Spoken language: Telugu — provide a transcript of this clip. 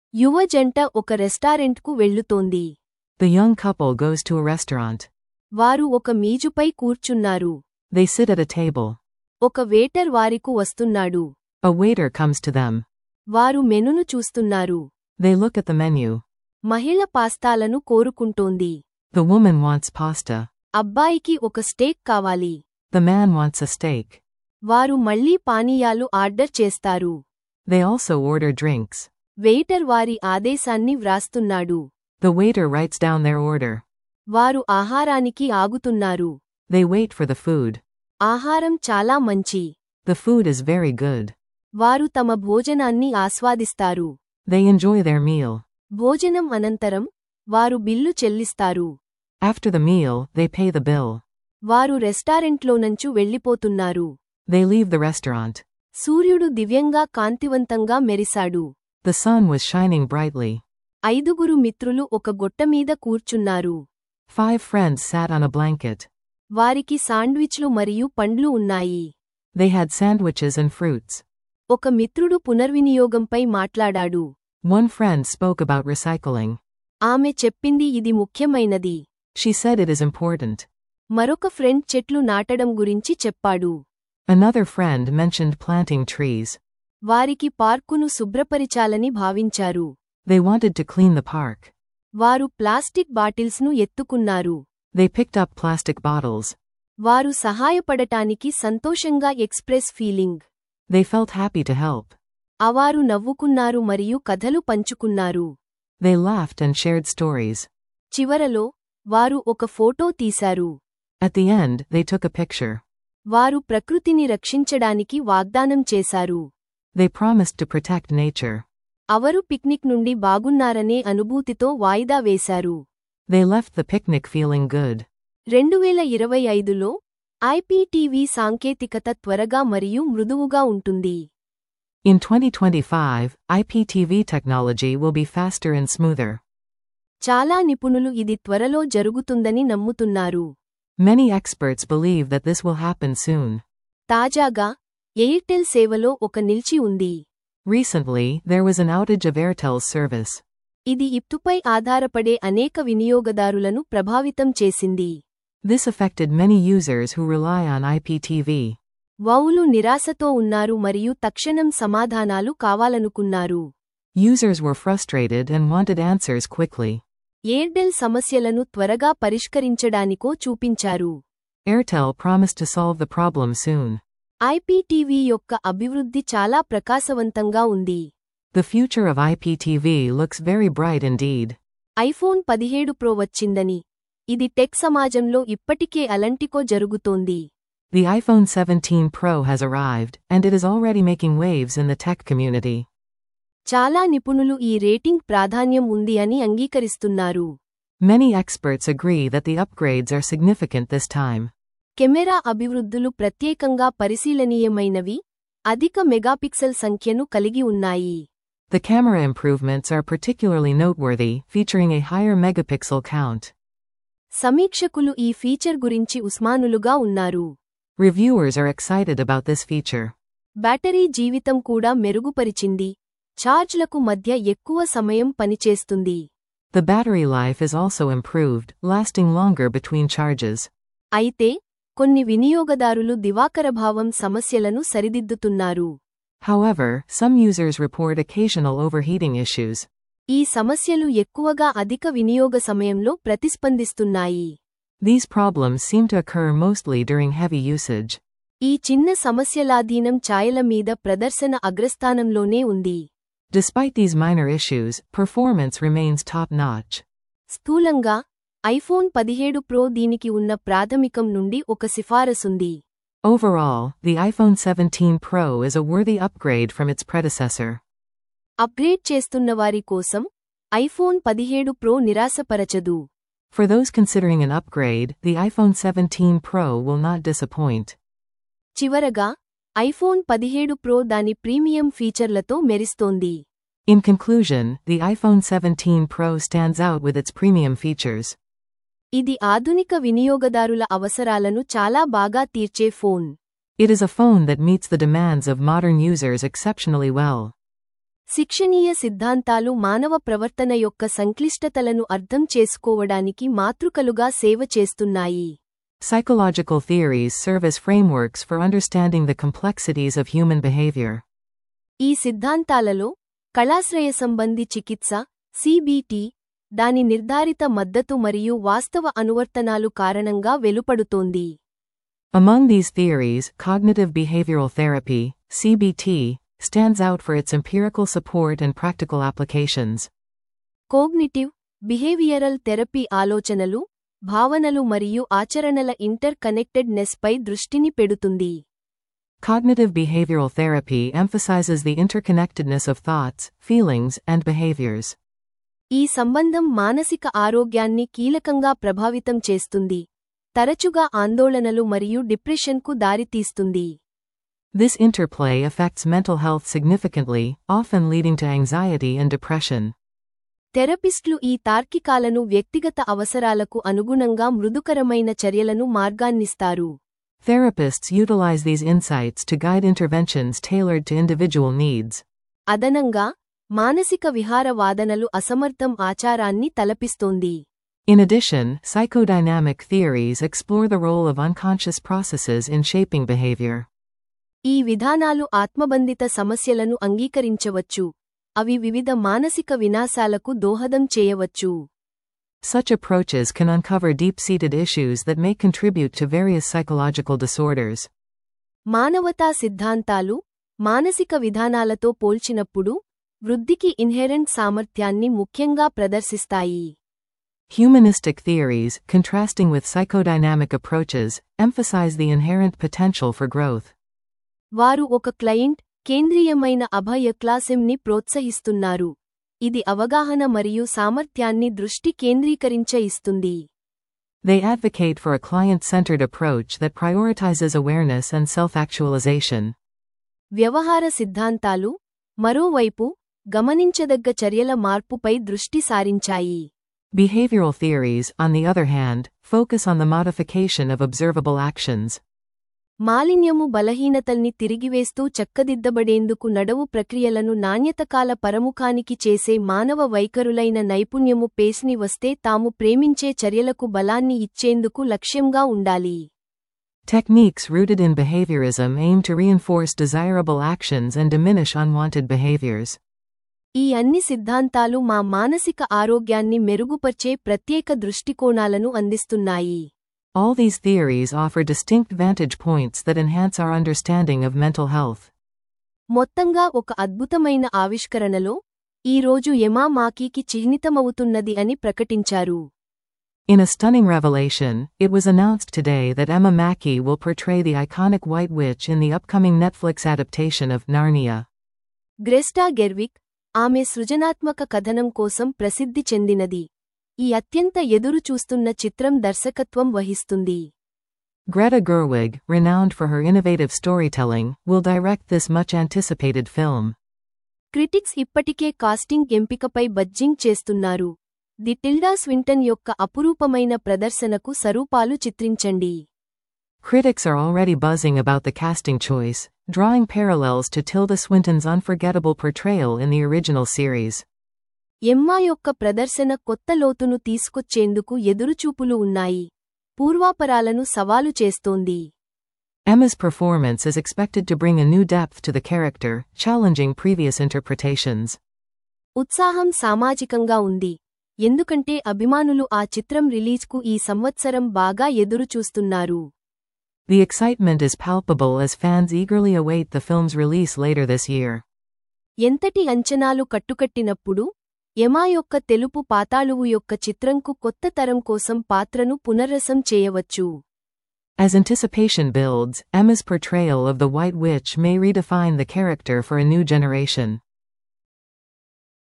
యువ జంట ఒక రెస్టారెంట్కు వెళ్ళుతోంది The young couple goes to a restaurant. వారు ఒక మీజుపై కూర్చున్నారు They sit at a table. ఒక వేటర్ వారికు వస్తున్నాడు A waiter comes to them. వారు మెనును చూస్తున్నారు They look at the menu. మహిళ పాస్తాలను కోరుకుంటోంది The woman wants pasta. అబ్బాయికి ఒక స్టేక్ కావాలి The man wants a steak. వారు మళ్లీ పానీయాలు ఆర్డర్ చేస్తారు They also order drinks. Waiter వారి ఆదేశాన్ని వ్రాస్తున్నాడు The waiter writes down their order. వారు ఆహారానికి ఆగుతున్నారు They wait for the food. ఆహారం చాలా మంచి The food is very good. వారు తమ భోజనాన్ని ఆస్వాదిస్తారు They enjoy their meal. భోజనం అనంతరం వారు బిల్లు చెల్లిస్తారు After the meal, they pay the bill. వారు రెస్టారెంట్లోనంచు వెళ్ళిపోతున్నారు They leave the restaurant. సూర్యుడు దివ్యంగా కాంతివంతంగా మెరిశాడు The sun was shining brightly. ఐదుగురు మిత్రులు ఒక గొట్టమీద కూర్చున్నారు Five friends sat on a blanket. వారికి శాండ్విచ్లు మరియు పండ్లు ఉన్నాయి They had sandwiches and fruits. ఒక మిత్రుడు పునర్వినియోగంపై మాట్లాడాడు One friend spoke about recycling. ఆమె చెప్పింది ఇది ముఖ్యమైనది She said it is important. మరొక ఫ్రెండ్ చెట్లు నాటడం గురించి చెప్పాడు Another friend mentioned planting trees. వారికి పార్కును శుభ్రపరిచాలని భావించారు They wanted to clean the park. వారు ప్లాస్టిక్ బాటిల్స్ను ఎత్తుకున్నారు They picked up plastic bottles. వారు సహాయపడటానికి సంతోషంగా express feeling They felt happy to help. అవారు నవ్వుకున్నారు మరియు కథలు పంచుకున్నారు They laughed and shared stories. చివరలో వారు ఒక ఫోటో తీశారు At the end, they took a picture. వారు ప్రకృతిని రక్షించడానికి వాగ్దానం చేశారు They promised to protect nature. అవరు పిక్నిక్ నుండి బాగున్నారనే అనుభూతితో వాయిదా వేశారు They left the picnic feeling good. రెండువేల ఇరవై ఐదులో ఐపీటీవీ సాంకేతికత త్వరగా మరియు మృదువుగా ఉంటుంది In 2025, IPTV technology will be faster and smoother. చాలా నిపుణులు ఇది త్వరలో జరుగుతుందని నమ్ముతున్నారు Many experts believe that this will happen soon. తాజాగా ఎయిర్టెల్ సేవలో ఒక నిల్చి ఉంది Recently, there was an outage of Airtel's service. ఇది ఇప్టుపై ఆధారపడే అనేక వినియోగదారులను ప్రభావితం చేసింది This affected many users who rely on IPTV. వౌలు నిరాశతో ఉన్నారు మరియు తక్షణం సమాధానాలు కావాలనుకున్నారు Users were frustrated and wanted answers quickly. Airtel సమస్యలను త్వరగా పరిష్కరించడానికో చూపించారు Airtel promised to solve the problem soon. IPTV యొక్క అభివృద్ధి చాలా ప్రకాశవంతంగా ఉంది The future of IPTV looks very bright indeed. IPhone పదిహేడు ప్రో వచ్చిందని ఇది టెక్ సమాజంలో ఇప్పటికే అలంటికో జరుగుతోంది The iPhone 17 Pro has arrived, and it is already making waves in the tech community. చాలా నిపుణులు ఈ రేటింగ్ ప్రాధాన్యం ఉంది అని అంగీకరిస్తున్నారు Many experts agree that the upgrades are significant this time. Camera అభివృద్ధులు ప్రత్యేకంగా పరిశీలనీయమైనవి అధిక మెగాపిక్సెల్ సంఖ్యను కలిగి ఉన్నాయి The camera improvements are particularly noteworthy, featuring a higher megapixel count. సమీక్షకులు ఈ ఫీచర్ గురించి ఉస్మానులుగా ఉన్నారు Reviewers are excited about this feature. Battery జీవితం కూడా మెరుగుపరిచింది ఛార్జ్లకు మధ్య ఎక్కువ సమయం పనిచేస్తుంది The battery life is also improved, lasting longer between charges. అయితే కొన్ని వినియోగదారులు దివాకరభావం సమస్యలను సరిదిద్దుతున్నారు However, some users report occasional overheating issues. ఈ సమస్యలు ఎక్కువగా అధిక వినియోగ సమయంలో ప్రతిస్పందిస్తున్నాయి These problems seem to occur mostly during heavy usage. ఈ చిన్న సమస్యలాధీనం ఛాయల మీద ప్రదర్శన అగ్రస్థానంలోనే ఉంది Despite these minor issues, performance remains top notch. స్థూలంగా ఐఫోన్ పదిహేడు ప్రో దీనికి ఉన్న ప్రాథమికం నుండి ఒక సిఫారసుంది Overall, the iPhone 17 Pro is a worthy upgrade from its predecessor. Upgrade చేస్తున్నవారి కోసం ఐఫోన్ పదిహేడు ప్రో నిరాశపరచదు For those considering an upgrade, the iPhone 17 Pro will not disappoint. చివరగా ఐఫోన్ పదిహేడు ప్రో దాని ప్రీమియం ఫీచర్లతో మెరిస్తోంది In conclusion, the iPhone 17 Pro stands out with its premium features. ఇది ఆధునిక వినియోగదారుల అవసరాలను చాలా బాగా తీర్చే phone It is a phone that meets the demands of modern users exceptionally well. శిక్షణీయ సిద్ధాంతాలు మానవ ప్రవర్తన యొక్క సంక్లిష్టతలను అర్థం చేసుకోవడానికి మాతృకలుగా సేవ చేస్తున్నాయి Psychological theories serve as frameworks for understanding the complexities of human behavior. ఈ సిద్ధాంతాలలో కళాశ్రయ సంబంధి చికిత్స సిబిటి దాని నిర్ధారిత మద్దతు మరియు వాస్తవ అనువర్తనాలు కారణంగా వెలుపడుతోంది Among these theories, cognitive behavioral therapy, CBT, stands out for its empirical support and practical applications. Cognitive behavioural therapy ఆలోచనలు భావనలు మరియు ఆచరణల ఇంటర్ కనెక్టెడ్నెస్పై దృష్టిని పెడుతుంది Cognitive behavioral therapy emphasizes the interconnectedness of thoughts, feelings, and behaviors. ఈ సంబంధం మానసిక ఆరోగ్యాన్ని కీలకంగా ప్రభావితం చేస్తుంది తరచుగా ఆందోళనలు మరియు డిప్రెషన్కు దారితీస్తుంది This interplay affects mental health significantly, often leading to anxiety and depression. థెరపిస్ట్లు ఈ తార్కికాలను వ్యక్తిగత అవసరాలకు అనుగుణంగా మృదుకరమైన చర్యలను మార్గాన్నిస్తారు Therapists utilize these insights to guide interventions tailored to individual needs. అదనంగా మానసిక విహార వాదనలు అసమర్థం ఆచారాన్ని తలపిస్తోంది In addition, psychodynamic theories explore the role of unconscious processes in shaping behavior. ఈ విధానాలు ఆత్మబంధిత సమస్యలను అంగీకరించవచ్చు అవి వివిధ మానసిక వినాశాలకు దోహదం చేయవచ్చు Such approaches can uncover deep seated issues that may contribute to various psychological disorders. మానవతా సిద్ధాంతాలు మానసిక విధానాలతో పోల్చినప్పుడు వృద్ధికి ఇన్హెరెంట్ సామర్థ్యాన్ని ముఖ్యంగా ప్రదర్శిస్తాయి Humanistic theories, contrasting with psychodynamic approaches, emphasize the inherent potential for growth. వారు ఒక క్లయింట్ కేంద్రీయమైన అభయ క్లాసిమ్ని ప్రోత్సహిస్తున్నారు ఇది అవగాహన మరియు సామర్థ్యాన్ని దృష్టి కేంద్రీకరించ ఇస్తుంది They advocate for a client centered approach that prioritizes awareness and self actualization. వ్యవహార సిద్ధాంతాలు మరోవైపు గమనించదగ్గ చర్యల మార్పుపై దృష్టి సారించాయి Behavioral theories, on the other hand, focus on the modification of observable actions. మాలిన్యము బలహీనతల్ని తిరిగివేస్తూ చక్కదిద్దబడేందుకు నడవు ప్రక్రియలను నాణ్యతకాల పరముఖానికి చేసే మానవ వైఖరులైన నైపుణ్యము పేస్ని వస్తే తాము ప్రేమించే చర్యలకు బలాన్ని ఇచ్చేందుకు లక్ష్యంగా ఉండాలి Techniques rooted in behaviorism aim to reinforce desirable actions and diminish unwanted behaviors. ఈ అన్ని సిద్ధాంతాలు మా మానసిక ఆరోగ్యాన్ని మెరుగుపర్చే ప్రత్యేక దృష్టికోణాలను అందిస్తున్నాయి All these theories offer distinct vantage points that enhance our understanding of mental health. మొత్తంగా ఒక అద్భుతమైన ఆవిష్కరణలో ఈరోజు ఎమా మాకీకి చిహ్నితమవుతున్నది అని ప్రకటించారు In a stunning revelation, it was announced today that Emma Mackey will portray the iconic White Witch in the upcoming Netflix adaptation of Narnia. గ్రెస్టా గెర్విక్ ఆమె సృజనాత్మక కథనం కోసం ప్రసిద్ధి చెందినది ఈ అత్యంత ఎదురు చూస్తున్న చిత్రం దర్శకత్వం వహిస్తుంది Greta Gerwig, renowned for her innovative storytelling, will direct this much anticipated film. Critics ఇప్పటికే కాస్టింగ్ ఎంపికపై బజ్జింగ్ చేస్తున్నారు ది టిల్డా స్వింటన్ యొక్క అపురూపమైన ప్రదర్శనకు సరూపాలు చిత్రించండి Critics are already buzzing about the casting choice, drawing parallels to Tilda Swinton's unforgettable portrayal in the original series. ఎమ్మా యొక్క ప్రదర్శన కొత్త లోతును తీసుకొచ్చేందుకు ఎదురుచూపులు ఉన్నాయి పూర్వాపరాలను సవాలు చేస్తోంది Emma's performance is expected to bring a new depth to the character, challenging previous interpretations. ఉత్సాహం సామాజికంగా ఉంది ఎందుకంటే అభిమానులు ఆ చిత్రం రిలీజ్కు ఈ సంవత్సరం బాగా ఎదురుచూస్తున్నారు The excitement is palpable as fans eagerly await the film's release later this year. ఎంతటి అంచనాలు కట్టుకట్టినప్పుడు ఎమా యొక్క తెలుపు పాతాళువు యొక్క చిత్రంకు కొత్త తరం కోసం పాత్రను పునర్రసం చేయవచ్చు As anticipation builds, Emma's portrayal of the White Witch may redefine the character for a new generation.